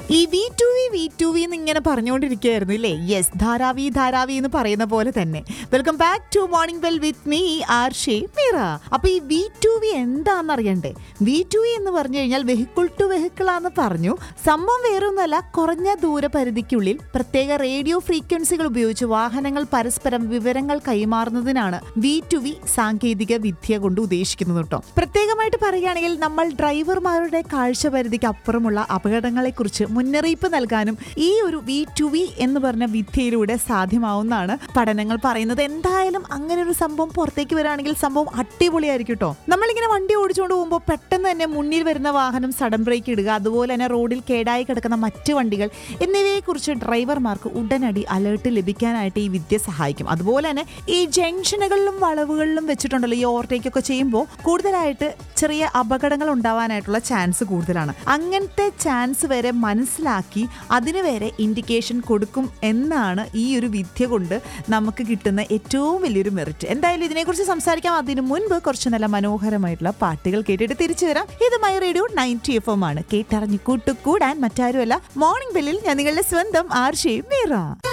ഈ V to V V to V എന്ന് ഇങ്ങനെ പറഞ്ഞുകൊണ്ടിരിക്കുകയായിരുന്നു ഇല്ലേ യെസ് ധാരാവി ധാരാവി എന്ന് പറയുന്ന പോലെ തന്നെ welcome back to morning well with me R J Meera അപ്പൊ ഈ വി ടു വി എന്താണെന്ന് അറിയണ്ടേ വി ടു വി എന്ന് പറഞ്ഞു കഴിഞ്ഞാൽ വെഹിക്കിൾ ടു വെഹിക്കിൾ ആണെന്ന് പറഞ്ഞു സംഭവം വേറൊന്നുമല്ല കുറഞ്ഞ ദൂരപരിധിക്കുള്ളിൽ പ്രത്യേക റേഡിയോ ഫ്രീക്വൻസികൾ ഉപയോഗിച്ച് വാഹനങ്ങൾ പരസ്പരം വിവരങ്ങൾ കൈമാറുന്നതിനാണ് വി ടു വി സാങ്കേതിക വിദ്യ കൊണ്ട് ഉദ്ദേശിക്കുന്നത് കേട്ടോ പ്രത്യേകമായിട്ട് പറയുകയാണെങ്കിൽ നമ്മൾ ഡ്രൈവർമാരുടെ കാഴ്ചപരിധിക്ക് അപ്പുറമുള്ള അപകടങ്ങളെക്കുറിച്ച് മുന്നറിയിപ്പ് നൽകാനും ഈ ഒരു വി ടു വി എന്ന് പറഞ്ഞ വിദ്യയിലൂടെ സാധ്യമാവുന്നതാണ് പഠനങ്ങൾ പറയുന്നത് എന്തായാലും അങ്ങനെ ഒരു സംഭവം പുറത്തേക്ക് വരികയാണെങ്കിൽ സംഭവം അടിപൊളിയായിരിക്കും കേട്ടോ നമ്മളിങ്ങനെ വണ്ടി ഓടിച്ചുകൊണ്ട് പോകുമ്പോൾ പെട്ടെന്ന് തന്നെ മുന്നിൽ വരുന്ന വാഹനം സഡൻ ബ്രേക്ക് ഇടുക അതുപോലെ തന്നെ റോഡിൽ കേടായി കിടക്കുന്ന മറ്റ് വണ്ടികൾ എന്നിവയെക്കുറിച്ച് ഡ്രൈവർമാർക്ക് ഉടനടി അലേർട്ട് ലഭിക്കാനായിട്ട് ഈ വിദ്യ സഹായിക്കും അതുപോലെ തന്നെ ഈ ജംഗ്ഷനുകളിലും വളവുകളിലും വെച്ചിട്ടുണ്ടല്ലോ ഈ ഓവർടേക്ക് ഒക്കെ ചെയ്യുമ്പോൾ കൂടുതലായിട്ട് ചെറിയ അപകടങ്ങൾ ഉണ്ടാവാനായിട്ടുള്ള ചാൻസ് കൂടുതലാണ് അങ്ങനത്തെ ചാൻസ് വരെ മനസ്സിലാക്കി അതിന് വരെ ഇൻഡിക്കേഷൻ കൊടുക്കും എന്നാണ് ഈ ഒരു വിദ്യ കൊണ്ട് നമുക്ക് കിട്ടുന്ന ഏറ്റവും വലിയൊരു മെറിറ്റ് എന്തായാലും ഇതിനെക്കുറിച്ച് സംസാരിക്കാം അതിനു മുൻപ് കുറച്ച് നല്ല മനോഹരമായിട്ടുള്ള പാട്ടുകൾ കേട്ടിട്ട് തിരിച്ചു വരാം ഇത് my radio ninety F M ആണ് കേട്ടറിഞ്ഞു കൂട്ടുകൂടാൻ മറ്റാരുമല്ല മോർണിംഗ് ബെല്ലിൽ ഞാൻ നിങ്ങളുടെ സ്വന്തം ആർഷയും മീറ